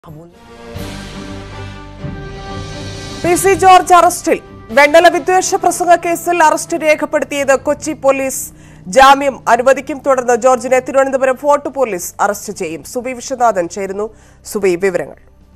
P C George അറസ്റ്റിൽ വെണ്ണല വിദ്വേഷ പ്രസംഗ കേസിൽ അറസ്റ്റ് രേഖപ്പെടുത്തിയത് കൊച്ചി പോലീസ് ജാമ്യം അനുവദിക്കും തുടർന്ന് ജോർജിനെ തിരുവനന്തപുരം ഫോർട്ട് പോലീസ് അറസ്റ്റ് ചെയ്യും സുബി വിശ്വനാഥൻ ചേരുന്നു സുബി വിവരങ്ങൾ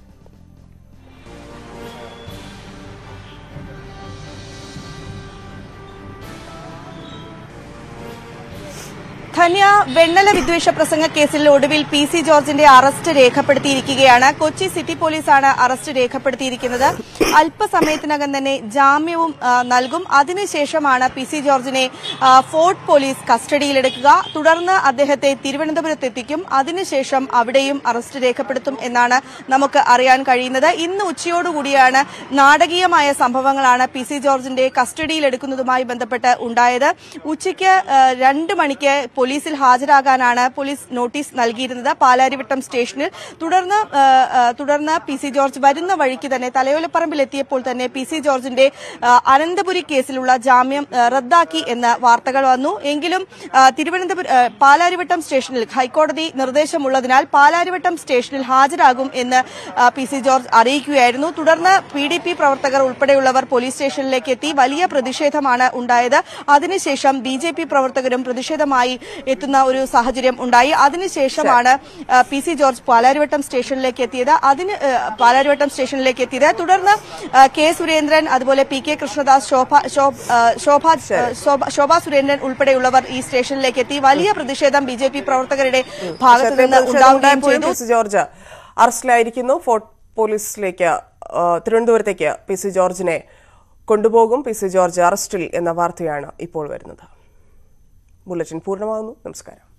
ധന്യ വെണ്ണല വിദ്വേഷ പ്രസംഗ കേസിൽ ഒടുവിൽ പി സി ജോർജിന്റെ അറസ്റ്റ് രേഖപ്പെടുത്തിയിരിക്കുകയാണ് കൊച്ചി സിറ്റി പോലീസാണ് അറസ്റ്റ് രേഖപ്പെടുത്തിയിരിക്കുന്നത് അല്പസമയത്തിനകം തന്നെ ജാമ്യവും ആ, നൽകും അതിനുശേഷമാണ് പി സി ജോർജിനെ ആ, ഫോർട്ട് പോലീസ് കസ്റ്റഡിയിലെടുക്കുക തുടർന്ന് അദ്ദേഹത്തെ തിരുവനന്തപുരത്ത് എത്തിക്കും അതിനുശേഷം അവിടെയും അറസ്റ്റ് രേഖപ്പെടുത്തും എന്നാണ് നമുക്ക് അറിയാൻ കഴിയുന്നത് ഇന്ന് ഉച്ചയോടുകൂടിയാണ് നാടകീയമായ സംഭവങ്ങളാണ് പി സി ജോർജിന്റെ കസ്റ്റഡിയിലെടുക്കുന്നതുമായി ബന്ധപ്പെട്ട് ഉണ്ടായത് ഉച്ചയ്ക്ക് ആ, രണ്ട് മണിക്ക് പോലീസിൽ ഹാജരാകാനാണ് പോലീസ് നോട്ടീസ് നൽകിയിരുന്നത് പാലാരിവട്ടം സ്റ്റേഷനിൽ തുടർന്ന് ആ, ആ, തുടർന്ന് പി സി ജോർജ് വരുന്ന വഴിക്ക് തന്നെ തലയോലപ്പറമ്പിൽ എത്തിയപ്പോൾ തന്നെ പി സി ജോർജിന്റെ ആ, അനന്തപുരി കേസിലുള്ള ജാമ്യം ആ, റദ്ദാക്കി എന്ന വാർത്തകൾ വന്നു എങ്കിലും ആ, തിരുവനന്തപുരം ആ, പാലാരിവട്ടം സ്റ്റേഷനിൽ ഹൈക്കോടതി നിർദ്ദേശമുള്ളതിനാൽ പാലാരിവട്ടം സ്റ്റേഷനിൽ ഹാജരാകും എന്ന് ആ, പി സി ജോർജ് അറിയിക്കുകയായിരുന്നു തുടർന്ന് പി ഡി പി പ്രവർത്തകർ ഉൾപ്പെടെയുള്ളവർ പോലീസ് സ്റ്റേഷനിലേക്ക് എത്തി വലിയ പ്രതിഷേധമാണ് ഉണ്ടായത് അതിനുശേഷം ബി ജെ പി പ്രവർത്തകരും പ്രതിഷേധമായി എത്തുന്ന ഒരു സാഹചര്യം ഉണ്ടായി അതിനുശേഷമാണ് ആ, പി സി ജോർജ് പാലാരിവട്ടം സ്റ്റേഷനിലേക്ക് എത്തിയത് അതിന് ആ, പാലാരിവട്ടം സ്റ്റേഷനിലേക്ക് എത്തിയത് തുടർന്ന് ആ, കെ സുരേന്ദ്രൻ അതുപോലെ പി കെ കൃഷ്ണദാസ് ശോഭ ശോഭ ആ, ശോഭ ആ, ശോഭ- ശോഭാ സുരേന്ദ്രൻ ഉൾപ്പെടെയുള്ളവർ ഈ സ്റ്റേഷനിലേക്ക് എത്തി വലിയ പ്രതിഷേധം ബി ജെ പി പ്രവർത്തകരുടെ ഭാഗത്തു നിന്ന് ഉണ്ടാവുകയും ചെയ്തു പി സി ജോർജ് അറസ്റ്റിലായിരിക്കുന്നു ഫോർട്ട് പോലീസിലേക്ക് ആ, തിരുവനന്തപുരത്തേക്ക് പി സി ജോർജിനെ കൊണ്ടുപോകും പി സി ജോർജ് അറസ്റ്റിൽ എന്ന വാർത്തയാണ് ഇപ്പോൾ വരുന്നത് ബുള്ളറ്റിൻ പൂർണ്ണമാകുന്നു നമസ്കാരം